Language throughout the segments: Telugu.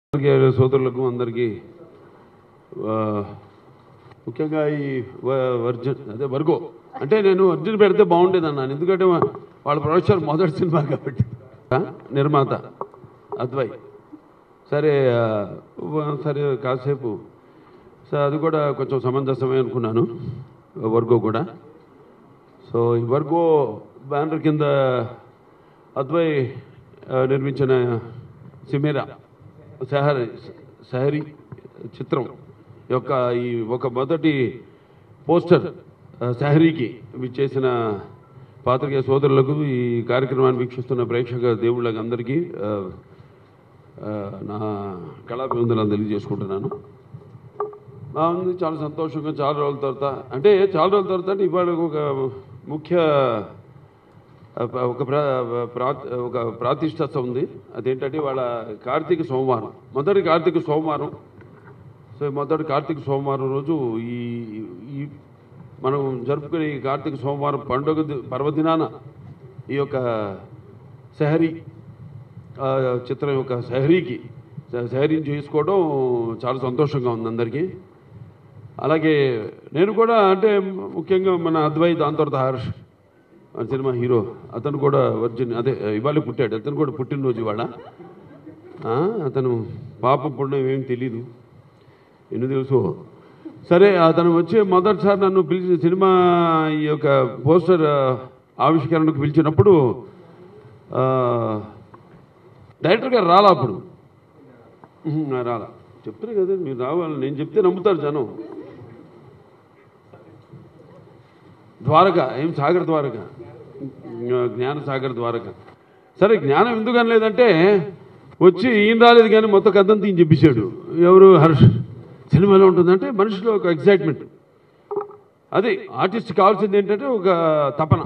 అందరికీ సోదరులకు అందరికీ ఆ, ముఖ్యంగా ఈ వ- వర్జన్ అదే వర్గో అంటే నేను వర్జన్ పెడితే బాగుండేది అన్నాను ఎందుకంటే వా- వాళ్ళ ప్రొడక్షన్ మొదటి సినిమా కాబట్టి ఆ, నిర్మాత అద్వై సరే ఆ, వ- సరే కాసేపు సరే అది కూడా కొంచెం సమంజసమే అనుకున్నాను వర్గో కూడా సో ఈ వర్గో బ్యానర్ కింద అద్వై ఆ, నిర్మించిన సిమేరా సహరి సహరి చిత్రం యొక్క ఈ ఒక మొదటి పోస్టర్ ఆ, సహరీకి ఇవి చేసిన పాత్రికేయ సోదరులకు ఈ కార్యక్రమాన్ని వీక్షిస్తున్న ప్రేక్షక దేవుళ్ళకి అందరికీ ఆ, ఆ, నా కళాభివందనాలు తెలియజేసుకుంటున్నాను బాగుంది చాలా సంతోషంగా చాలా రోజుల తర్వాత అంటే చాలా రోజుల తర్వాత అంటే ఇవాళ ఒక ముఖ్య ఒక ప్రా ప్రా- ఒక ప్రాతిష్టత ఉంది అదేంటంటే వాళ్ళ కార్తీక సోమవారం మొదటి కార్తీక సోమవారం సో మొదటి కార్తీక సోమవారం రోజు ఈ ఈ మనం జరుపుకునే ఈ కార్తీక సోమవారం పండుగ ది- పర్వదినాన ఈ యొక్క శహరి ఆ, చిత్రం యొక్క శహరీకి శహరీని చేసుకోవడం చాలా సంతోషంగా ఉంది అందరికీ అలాగే నేను కూడా అంటే ముఖ్యంగా మన అద్వై దాని తర్వాత హర్ష్ మన సినిమా హీరో అతను కూడా వర్జిన్ అదే ఇవాళ పుట్టాడు అతను కూడా పుట్టినరోజు ఇవాళ ఆ, అతను పాపం పుణ్యం ఏం తెలీదు ఎన్ని తెలుసు సరే అతను వచ్చి మొదటిసారి నన్ను పిలిచి సినిమా ఈ యొక్క పోస్టర్ ఆ, ఆవిష్కరణకు పిలిచినప్పుడు ఆ, డైరెక్టర్ గారు రాలా అప్పుడు ఉహుం, నా రాలా చెప్తారు కదా మీరు రావాలి నేను చెప్తే నమ్ముతారు జనం ద్వారక ఏం సాగర్ ద్వారక జ్ఞాన సాగర్ ద్వారక సరే జ్ఞానం ఎందుకు అనలేదంటే వచ్చి ఈయన రాలేదు కానీ మొత్తం కథంతా ఈయన చెప్పేశాడు ఎవరు హర్ష్ సినిమాలో ఉంటుందంటే మనిషిలో ఒక ఎగ్జైట్మెంట్ అది ఆర్టిస్ట్ కావాల్సింది ఏంటంటే ఒక తపన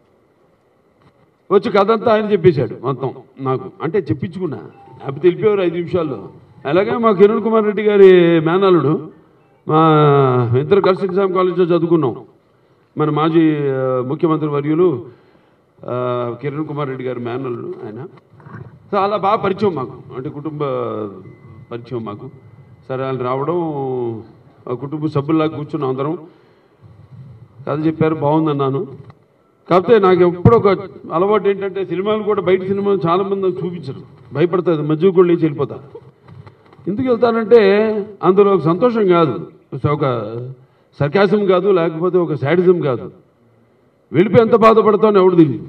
వచ్చి కథ అంతా ఆయన చెప్పేశాడు మొత్తం నాకు అంటే చెప్పించుకున్నా అప్పుడు తెలిపేవారు ఐదు నిమిషాల్లో అలాగే మా కిరణ్ కుమార్ రెడ్డి గారి మేనల్లుడు మా ఇద్దరు కలిసి నిజాం కాలేజ్లో చదువుకున్నాం మన మాజీ ఆ, ముఖ్యమంత్రి వర్యులు ఆ, కిరణ్ కుమార్ రెడ్డి గారి మేనల్లుడు ఆయన చాలా బాగా పరిచయం మాకు అంటే కుటుంబ పరిచయం మాకు సరే వాళ్ళు రావడం ఆ కుటుంబ సభ్యుల్లా కూర్చున్నాం అందరం కథ చెప్పారు బాగుందన్నాను కాకపోతే నాకు ఎప్పుడు ఒక అలవాటు ఏంటంటే సినిమాలు కూడా బయట సినిమాలు చాలా మంది నాకు చూపించరు భయపడుతుంది మధ్య కూడా లేచి వెళ్ళిపోతా ఎందుకు వెళ్తానంటే అందులో ఒక సంతోషం కాదు ఒక సర్కాసం కాదు లేకపోతే ఒక శాడిజం కాదు వెళ్ళిపోయి ఎంత బాధపడతానో ఎవడు తెలియదు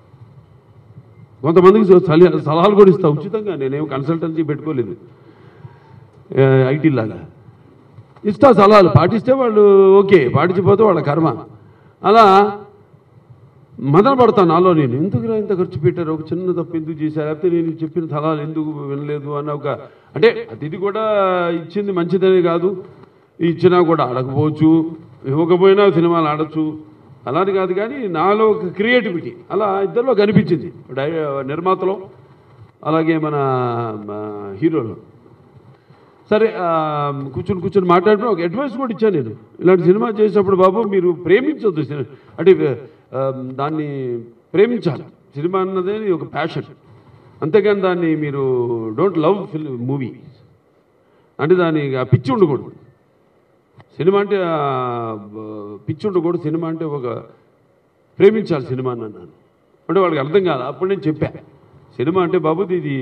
కొంతమందికి సలహా- సలహాలు కూడా ఇస్తా ఉచితంగా నేనేం కన్సల్టెన్సీ పెట్టుకోలేదు ఐటీ లాగా ఇస్తా సలహాలు పాటిస్తే వాళ్ళు ఓకే పాటించిపోతే వాళ్ళ కర్మ అలా మదన పడతాను నాలో నేను ఎందుకురా ఇంత ఖర్చు పెట్టారు ఒక చిన్న తప్పు ఎందుకు చేశారు లేకపోతే నేను చెప్పిన సలహాలు ఎందుకు వినలేదు అన్న ఒక అంటే అది కూడా ఇచ్చింది మంచిదనే కాదు ఇచ్చినా కూడా ఆడకపోవచ్చు ఇవ్వకపోయినా సినిమాలు ఆడచ్చు అలాని కాదు కానీ నాలో ఒక క్రియేటివిటీ అలా ఇద్దరిలో కనిపించింది డై నిర్మాతలో అలాగే మన మన హీరోలో సరే ఆ, కూర్చొని కూర్చొని మాట్లాడిన ఒక అడ్వైస్ కూడా ఇచ్చాను నేను ఇలాంటి సినిమా చేసేటప్పుడు బాబు మీరు ప్రేమించొద్దు సినిమా అంటే ఆ, దాన్ని ప్రేమించాలి సినిమా అన్నదే ఒక ప్యాషన్ అంతేగాని దాన్ని మీరు డోంట్ లవ్ ఫిల్ మూవీ అంటే దాని ఆ పిచ్చి ఉండకూడదు సినిమా అంటే ఆ, బ- పిచ్చి ఉండకూడదు సినిమా అంటే ఒక ప్రేమించాలి సినిమా అని అన్నాను అంటే వాళ్ళకి అర్థం కాదు అప్పుడు నేను చెప్పా సినిమా అంటే బాబు ఇది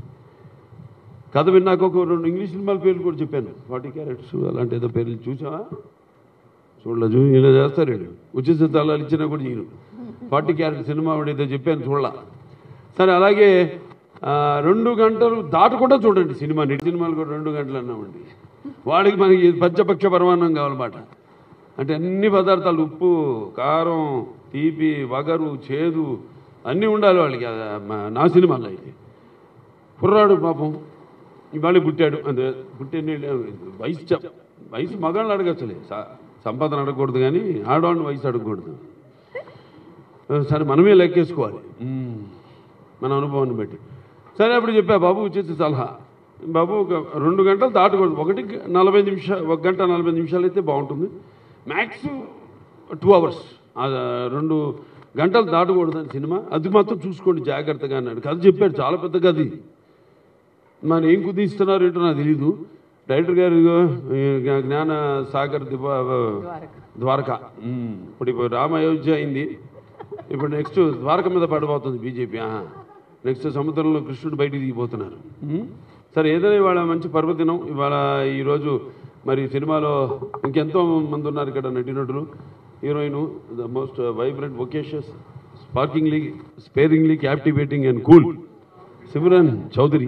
కథ విన్నాక ఒక రెండు ఇంగ్లీష్ సినిమాల పేర్లు కూడా చెప్పాను ఫార్టీ క్యారెట్స్ అలాంటి ఏదో పేర్లు చూసావా చూడలేదు ఇలా చేస్తారు వీళ్ళు. ఉచిత స్థలాలు ఇచ్చినా కూడా చేయరు ఫార్టీ క్యారెట్ సినిమా వాడు ఏదో చెప్పాను చూడలా సరే అలాగే ఆ, రెండు గంటలు దాటకుండా చూడండి సినిమా నెట్ సినిమాలు కూడా రెండు గంటలు అన్నామండి వాడికి మనకి పంచపక్ష పరమాన్నం కావాలన్నమాట అంటే అన్ని పదార్థాలు ఉప్పు కారం తీపి వగరు చేదు అన్నీ ఉండాలి వాళ్ళకి ఆ, మా- నా సినిమాలో అయితే కుర్రాడు పాపం ఇవాళ పుట్టాడు అంటే పుట్టే వయసు చెప్ వయసు మగాళ్ళని అడగచ్చులే స- సంపాదన అడగకూడదు కానీ ఆడవాళ్ళని వయసు అడగకూడదు ఆ, సరే మనమే లెక్కేసుకోవాలి ఉమ్, మన అనుభవాన్ని బట్టి సరే అప్పుడు చెప్పా బాబు ఉచిత సలహా బాబు ఒక రెండు గంటలు దాటకూడదు ఒకటి నలభై నిమిషాలు ఒక గంట నలభై నిమిషాలు అయితే బాగుంటుంది మ్యాక్స్ టూ అవర్స్ రెండు గంటలు దాటకూడదని సినిమా అది మాత్రం చూసుకోండి జాగ్రత్తగా అన్నాడు కథ చెప్పాడు చాలా పెద్ద కథ ఇది మరి ఏం కుదిస్తున్నారు ఏంటో నాకు తెలీదు డైరెక్టర్ గారు ఇదిగో, ఈ జ్ఞా- జ్ఞాన సాగర్ దివా ద్వారక ఉమ్, ఇప్పుడు ఇప్పుడు రామ అయోధ్య అయింది ఇప్పుడు నెక్స్ట్ ద్వారక మీద పడబోతుంది బీజేపీ నెక్స్ట్ సముద్రంలో కృష్ణుడు బయటికి దిగిపోతున్నారు ఉమ్, సరే ఏదైనా ఇవాళ మంచి పర్వదినం ఇవాళ ఈరోజు మరి సినిమాలో ఇంకెంతో మంది ఉన్నారు ఇక్కడ నటీనటులు heroine the most vibrant vivacious sparklingly sparingly captivating and cool Simran Chaudhary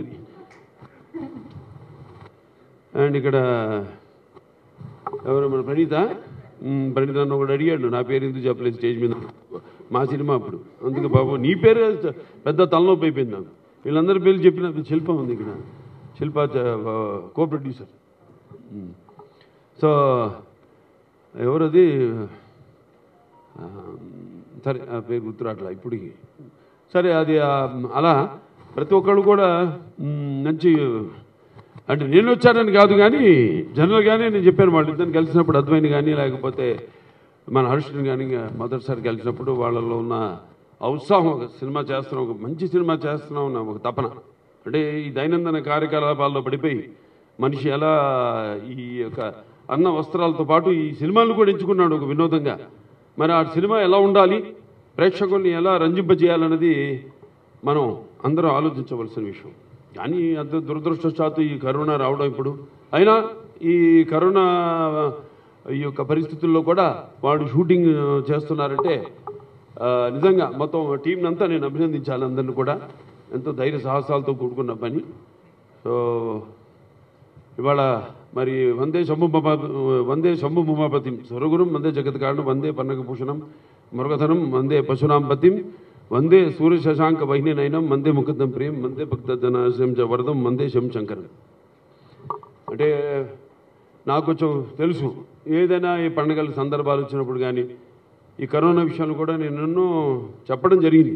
and ఇక్కడ ఎవరు మన ప్రణీత మ్, ప్రణీత నన్ను ఒకడు అడిగాడు నా పేరు ఎందుకు చెప్పలేదు స్టేజ్ మీద మా సినిమా అప్పుడు అందుకే బాబు నీ పేరు పెద్ద తలనొప్పి అయిపోయింది నాకు వీళ్ళందరి పేర్లు చెప్పిన శిల్ప ఉంది ఇక్కడ శిల్ప కో ప్రొడ్యూసర్ సో ఎవరది ఆ, సరే ఆ పేరు గుర్తురాట్లా ఇప్పటికి సరే అది ఆ, అలా ప్రతి ఒక్కళ్ళు కూడా మ్, మంచి అంటే నేను వచ్చానని కాదు కానీ జనరల్గానే నేను చెప్పాను వాళ్ళు ఇద్దరిని కలిసినప్పుడు అద్వైని కానీ లేకపోతే మన హర్షుని కానీ మొదటిసారి కలిసినప్పుడు వాళ్ళలో ఉన్న ఆ ఉత్సాహం ఒక సినిమా చేస్తున్నాం ఒక మంచి సినిమా చేస్తున్నాం అన్న ఒక తపన అంటే ఈ దైనందిన కార్యకలాపాల్లో పడిపోయి మనిషి ఎలా ఈ యొక్క అన్న వస్త్రాలతో పాటు ఈ సినిమాలను కూడా ఎంచుకున్నాడు ఒక వినోదంగా మరి ఆ సినిమా ఎలా ఉండాలి ప్రేక్షకుల్ని ఎలా రంజింపజేయాలన్నది మనం అందరం ఆలోచించవలసిన విషయం కానీ అంత దురదృష్టవశాత్తు ఈ కరోనా రావడం ఇప్పుడు అయినా ఈ కరోనా ఈ యొక్క పరిస్థితుల్లో కూడా వాడు షూటింగ్ చేస్తున్నారంటే ఆ, నిజంగా మొత్తం టీం అంతా నేను అభినందించాలి అందరిని కూడా ఎంతో ధైర్య సాహసాలతో కూడుకున్న పని సో ఇవాళ మరి వందే శంభు వందే శంభు ఉమాపతిం స్వరగురం వందే జగత్ కారణం వందే పన్నగ భూషణం మృగధనం వందే పశునాం పతిం వందే సూర్య శశాంక వహిని నయనం వందే ముఖద్దం ప్రేమ్ వందే భక్తజనాశం చ వరదం వందే శం శంకరం అంటే నాకు కొంచెం తెలుసు ఏదైనా ఈ పండుగల సందర్భాలు వచ్చినప్పుడు కానీ ఈ కరోనా విషయాలు కూడా నేను ఎన్నో చెప్పడం జరిగింది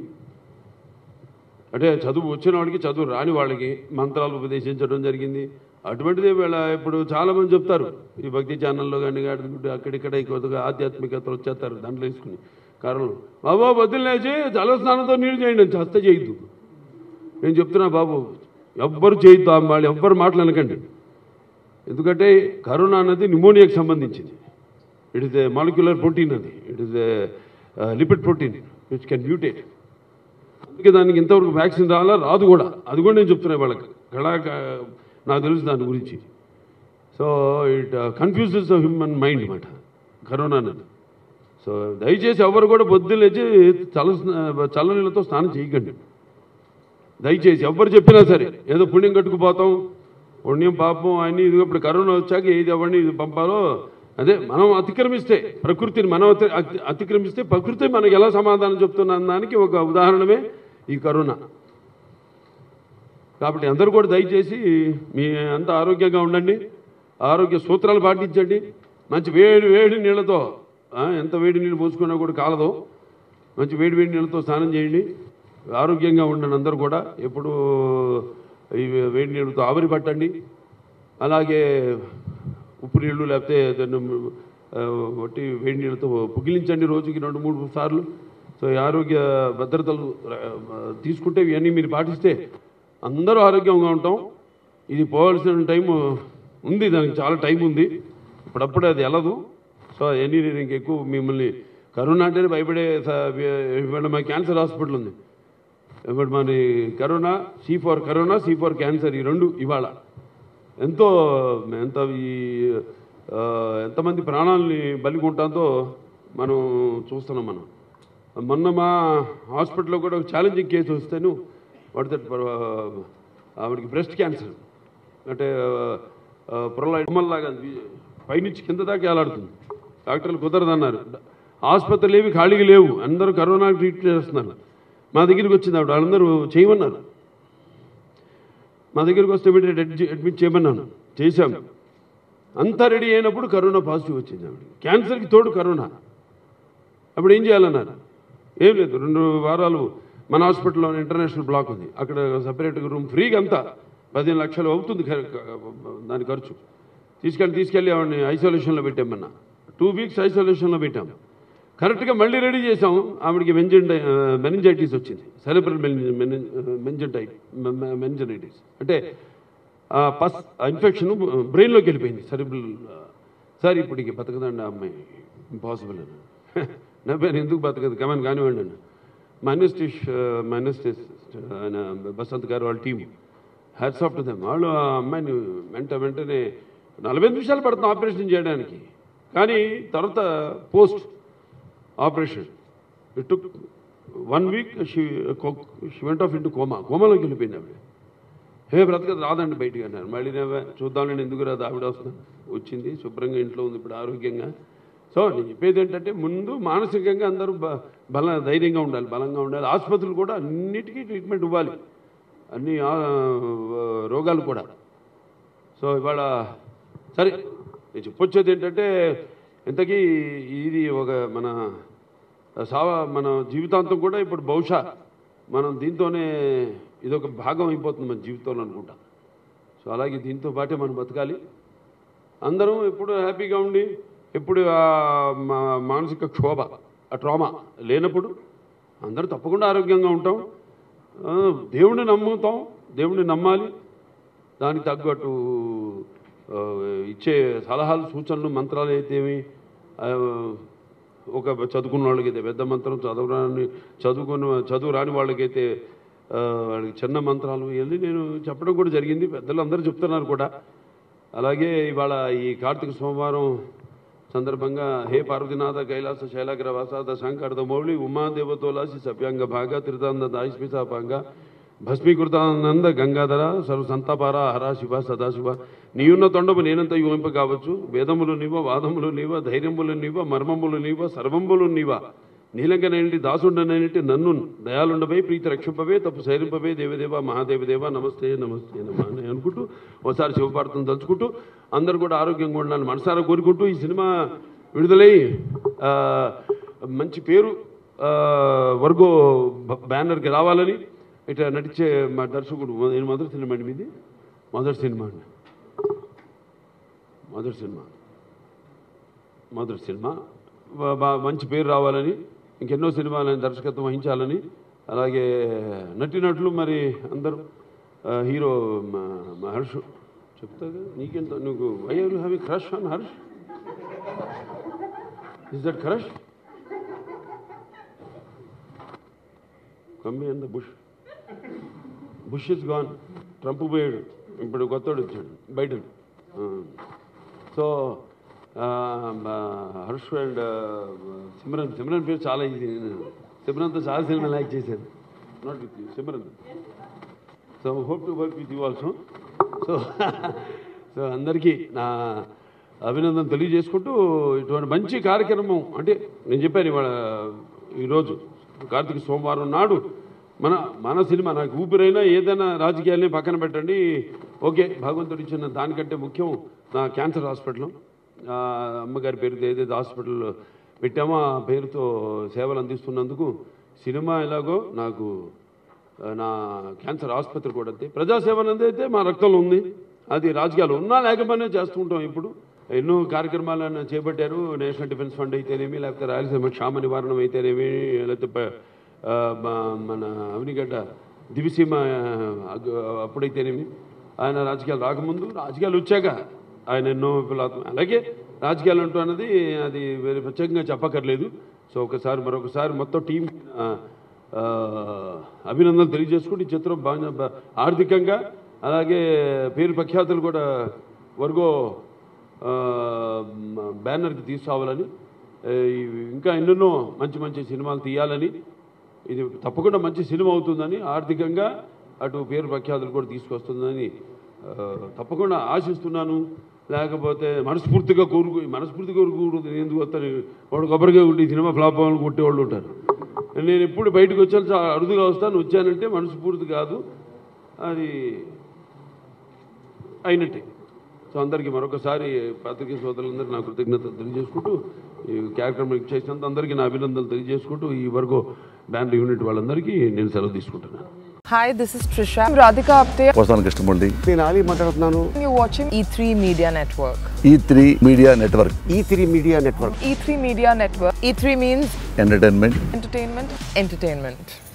అంటే చదువు వచ్చిన వాడికి చదువు రాని వాళ్ళకి మంత్రాలు ఉపదేశించడం జరిగింది అటువంటిదే వీళ్ళ ఇప్పుడు చాలా మంది చెప్తారు ఈ భక్తి ఛానల్లో కానీ అక్కడిక్కడ కొద్దిగా ఆధ్యాత్మికతలు వచ్చేస్తారు దాంట్లో వేసుకుని కారణం బాబా బదులు లేచి జలస్నానంతో నీళ్ళు చేయండి అని చస్త చేయొద్దు నేను చెప్తున్నా బాబు ఎవ్వరు చేయొద్దు ఆ వాళ్ళు ఎవ్వరు మాటలు అనకండి ఎందుకంటే కరోనా అన్నది న్యూమోనియాకి సంబంధించింది it is a molecular protein అది it is a lipid protein which can mutate అందుకే దానికి ఇంతవరకు వ్యాక్సిన్ రావాలా రాదు కూడా అది కూడా నేను చెప్తున్నా వాళ్ళకి కళా నాకు తెలుసు దాని గురించి so it confuses the human mind అనమాట కరోనా అనేది సో దయచేసి ఎవరు కూడా పొద్దున్న లేచి చల్ల స్నా- చల్ల నీళ్ళతో స్నానం చేయకండి దయచేసి ఎవరు చెప్పినా సరే ఏదో పుణ్యం కట్టుకుపోతాం పుణ్యం పాపం అన్ని ఇది ఇప్పుడు కరోనా వచ్చాక ఏది ఎవరిని ఇది పంపాలో అదే మనం అతిక్రమిస్తే ప్రకృతిని మనం అతి- అతి- అతిక్రమిస్తే ప్రకృతి మనకి ఎలా సమాధానం చెప్తున్న దానికి ఒక ఉదాహరణమే ఈ కరోనా కాబట్టి అందరూ కూడా దయచేసి మీ అంతా ఆరోగ్యంగా ఉండండి ఆరోగ్య సూత్రాలు పాటించండి మంచి వేడి వేడి నీళ్ళతో ఆ, ఎంత వేడి నీళ్ళు పోసుకున్నా కూడా కాలదు మంచి వేడి వేడి నీళ్ళతో స్నానం చేయండి ఆరోగ్యంగా ఉండండి అందరూ కూడా ఎప్పుడు ఈ వేడి నీళ్ళతో ఆవిరి పట్టండి అలాగే ఉప్పు నీళ్ళు లేకపోతే దాన్ని ఆ, వట్టి వేడి నీళ్ళతో పుగిలించండి రోజుకి రెండు మూడు సార్లు సో ఈ ఆరోగ్య భద్రతలు ఆ, తీసుకుంటే ఇవన్నీ మీరు పాటిస్తే అందరూ ఆరోగ్యంగా ఉంటాం ఇది పోవాల్సిన టైం ఉంది దానికి చాలా టైం ఉంది ఇప్పుడప్పుడే అది వెళ్ళదు సో అవన్నీ నేను ఇంకెక్కువ మిమ్మల్ని కరోనా అంటేనే భయపడే స- ఇవాళ మా క్యాన్సర్ హాస్పిటల్ ఉంది ఇప్పుడు మన corona C for corona C for cancer ఈ రెండు ఇవాళ ఎంతో ఎంత ఈ ఆ, ఎంతమంది ప్రాణాలని బలికొంటాంతో మనం చూస్తున్నాం మనం మొన్న మా హాస్పిటల్లో కూడా ఒక ఛాలెంజింగ్ కేసు వస్తేను వాటి దట్ ఆవిడకి బ్రెస్ట్ క్యాన్సర్ అంటే పొరలాగా పైనుంచి కింద దాకా వేలాడుతుంది డాక్టర్లు కుదరదన్నారు ఆసుపత్రులు ఏవి ఖాళీగా లేవు అందరూ కరోనా ట్రీట్ చేస్తున్నారు మా దగ్గరికి వచ్చింది ఆవిడ వాళ్ళందరూ చేయమన్నారు మా దగ్గరికి వస్తే ఇమీడియట్ అడ్మిట్ చేయమన్నాను చేశాం అంతా రెడీ అయినప్పుడు కరోనా పాజిటివ్ వచ్చింది ఆవిడ క్యాన్సర్కి తోడు కరోనా అప్పుడు ఏం చేయాలన్నారు ఏం లేదు రెండు వారాలు మన హాస్పిటల్లో ఇంటర్నేషనల్ బ్లాక్ ఉంది అక్కడ సపరేట్గా రూమ్ ఫ్రీగా అంతా పదిహేను లక్షలు అవుతుంది ఖ- ఖ- దాని ఖర్చు తీసుకెళ్ళి తీసుకెళ్ళి ఆవిడని ఐసోలేషన్లో పెట్టామన్నా టూ వీక్స్ ఐసోలేషన్లో పెట్టాం కరెక్ట్గా మళ్ళీ రెడీ చేసాం ఆవిడకి మెంజెంట మెనింజైటిస్ వచ్చింది సెలబ్రల్ మెనింజైటిస్ మెనింజైటిస్ అంటే ఆ పస్ ఇన్ఫెక్షన్ బ్రెయిన్లోకి వెళ్ళిపోయింది సరిబుల్ సార్ ఇప్పుడు ఇక బతకదండి ఆ అమ్మాయి ఇంపాసిబుల్ అని నా పేరు ఎందుకు బతకదు కమన్ కానివ్వండి అన్న మా అనెస్టిష్ మా అనెస్టిస్ ఆయన బసంత్ గారు వాళ్ళ team hats off to them వాళ్ళు ఆ అమ్మాయిని వెంట వెంటనే నలభై నిమిషాలు పడుతుంది ఆపరేషన్ చేయడానికి కానీ తర్వాత post operation it took one week she she went off into coma కోమాలోకి వెళ్ళిపోయింది ఆవిడ హే బ్రతకదు రాదండి బయటికి అన్నారు మళ్ళీ నేను చూద్దామని ఎందుకు రాదు ఆవిడ వస్తుంది వచ్చింది శుభ్రంగా ఇంట్లో ఉంది ఇప్పుడు ఆరోగ్యంగా సో నేను చెప్పేది ఏంటంటే ముందు మానసికంగా అందరూ బ- బల ధైర్యంగా ఉండాలి బలంగా ఉండాలి ఆసుపత్రులు కూడా అన్నిటికీ ట్రీట్మెంట్ ఇవ్వాలి అన్ని ఆ, రోగాలు కూడా సో ఇవాళ సరే నేను చెప్పొచ్చేది ఏంటంటే ఇంతకీ ఇది ఒక మన సావ మన జీవితాంతం కూడా ఇప్పుడు బహుశా మనం దీంతోనే ఇదొక భాగం అయిపోతుంది మన జీవితంలో అనుకుంటా సో అలాగే దీంతో పాటే మనం బతకాలి అందరం ఎప్పుడు హ్యాపీగా ఉండి ఎప్పుడు ఆ మా- మానసిక క్షోభ ఆ ట్రామా లేనప్పుడు అందరూ తప్పకుండా ఆరోగ్యంగా ఉంటాం ఆ, దేవుణ్ణి నమ్ముతాం దేవుణ్ణి నమ్మాలి దానికి తగ్గట్టు ఆ, ఇచ్చే సలహాలు సూచనలు మంత్రాలు అయితేమి ఆ, ఒక చదువుకున్న వాళ్ళకైతే పెద్ద మంత్రం చదవరాని చదువుకున్న చదువు రాని వాళ్ళకైతే ఆ, వాళ్ళకి చిన్న మంత్రాలు ఇవన్నీ నేను చెప్పడం కూడా జరిగింది పెద్దలు అందరూ చెప్తున్నారు కూడా అలాగే ఇవాళ ఈ కార్తీక సోమవారం సందర్భంగా హే పార్వతీనాథ కైలాస శైలాగ్ర వాసాద శంకర్ద మౌళి ఉమాదేవతోలాసి సభ్యాంగ భాగ త్రితాంద దాయిస్మితాపాంగ భస్మీకృతానంద గంగాధర సర్వ సంతాపార హర శివ సదాశివ నీయున్న తొండము నేనంత యూహింప కావచ్చు వేదములు నీవ వాదములు నీవ ధైర్యములు నీవ మర్మములు నీవ సర్వములు నీవ నీలంకనేంటి దాసుండనేంటి నన్ను దయాలుండపై ప్రీతి రక్షింపవే తప్పు శైలింపవే దేవదేవ మహాదేవదేవ నమస్తే నమస్తే నమ అని అనుకుంటూ ఒకసారి శివపార్థం తలుచుకుంటూ అందరూ కూడా ఆరోగ్యంగా ఉండాలని మనసారా కోరుకుంటూ ఈ సినిమా విడుదలై ఆ, మంచి పేరు ఆ, వర్గో బ- బ్యానర్కి రావాలని ఇట్లా నటించే మా దర్శకుడు నేను మొదటి సినిమా అండి మీది మొదటి సినిమా అండి మొదటి సినిమా మొదటి సినిమా బా- బా- మంచి పేరు రావాలని ఇంకెన్నో సినిమాలను దర్శకత్వం వహించాలని అలాగే నటినట్లు మరి అందరూ ఆ, హీరో మా మా హర్ష్ చెప్తా కదా నీకెంత నువ్వు why are you having crush on Harsh is that crush కమ్మి అంద Bush Bush is gone Trump పోయాడు ఇప్పుడు కొత్తోడు వచ్చాడు Biden so Harsh and Simran Simran పేరు చాలా ఇది సిమ్రన్తో చాలా సినిమా లైక్ చేశాను not with you Simran so hope to work with you also so so అందరికీ నా అభినందన తెలియజేసుకుంటూ ఇటువంటి మంచి కార్యక్రమం అంటే నేను చెప్పాను ఇవాళ ఈరోజు కార్తీక సోమవారం నాడు మన మన సినిమా నాకు ఊపిరైనా ఏదైనా రాజకీయాల్ని పక్కన పెట్టండి ఓకే భగవంతుడు ఇచ్చిన దానికంటే ముఖ్యం నా క్యాన్సర్ హాస్పిటల్ ఆ, అమ్మగారి పేరుతో ఏదైతే హాస్పిటల్ పెట్టామో ఆ పేరుతో సేవలు అందిస్తున్నందుకు సినిమా ఎలాగో నాకు ఆ, నా క్యాన్సర్ ఆసుపత్రి కూడా అంతే ప్రజాసేవ అయితే మా రక్తంలో ఉంది అది రాజకీయాలు ఉన్నా లేకపోయినా చేస్తూ ఉంటాం ఇప్పుడు ఎన్నో కార్యక్రమాలను చేపట్టారు నేషనల్ డిఫెన్స్ ఫండ్ అయితేనేమి లేకపోతే రాయలసీమ క్షామ నివారణం అయితేనేమి లేకపోతే ప- ఆ, మా- మన అవినిగడ్డ దివిసీమ అగ్- అప్పుడైతేనేమి ఆయన రాజకీయాలు రాకముందు రాజకీయాలు వచ్చాక ఆయన ఎన్నో విఫలాత్మ అలాగే రాజకీయాలు అంటూ అన్నది అది వేరే ప్రత్యేకంగా చెప్పక్కర్లేదు సో ఒకసారి మరొకసారి మొత్తం టీం ఆ, ఆ, అభినందనలు తెలియజేసుకుంటూ ఈ చిత్రం బాగా బా- ఆర్థికంగా అలాగే పేరు ప్రఖ్యాతులు కూడా వర్గో ఆ, మ- బ్యానర్కి తీసుకురావాలని ఏ, ఇవి ఇంకా ఎన్నెన్నో మంచి మంచి సినిమాలు తీయాలని ఇది తప్పకుండా మంచి సినిమా అవుతుందని ఆర్థికంగా అటు పేరు ప్రఖ్యాతులు కూడా తీసుకొస్తుందని ఆ, తప్పకుండా ఆశిస్తున్నాను లేకపోతే మనస్ఫూర్తిగా కోరుకు మనస్ఫూర్తిగా కోరుకుంటుంది ఎందుకు వస్తారు వాడు కొబ్బరిగా ఉండి ఈ సినిమా ఫ్లాప్ అవ్వాలని కొట్టేవాళ్ళు ఉంటారు నేను ఎప్పుడు బయటకు వచ్చాను చాలా అరుదుగా వస్తాను వచ్చానంటే మనస్ఫూర్తి కాదు అది అయినట్టే సో అందరికీ మరొకసారి పత్రికా సోదరులందరికీ నా కృతజ్ఞతలు తెలియజేసుకుంటూ ఈ కార్యక్రమం చేసినంత అందరికీ నా అభినందనలు తెలియజేసుకుంటూ ఈ వరకు బ్యాండ్ యూనిట్ వాళ్ళందరికీ నేను సెలవు తీసుకుంటున్నాను Hi, this is Trisha. I'm Radhika Apte. వస్తాను కృష్ణమూర్తి నేను ఆలీ మాట్లాడుతున్నాను You're watching E3 Media Network. E three media network E three media network E3 Media Network. E3 means entertainment entertainment, entertainment.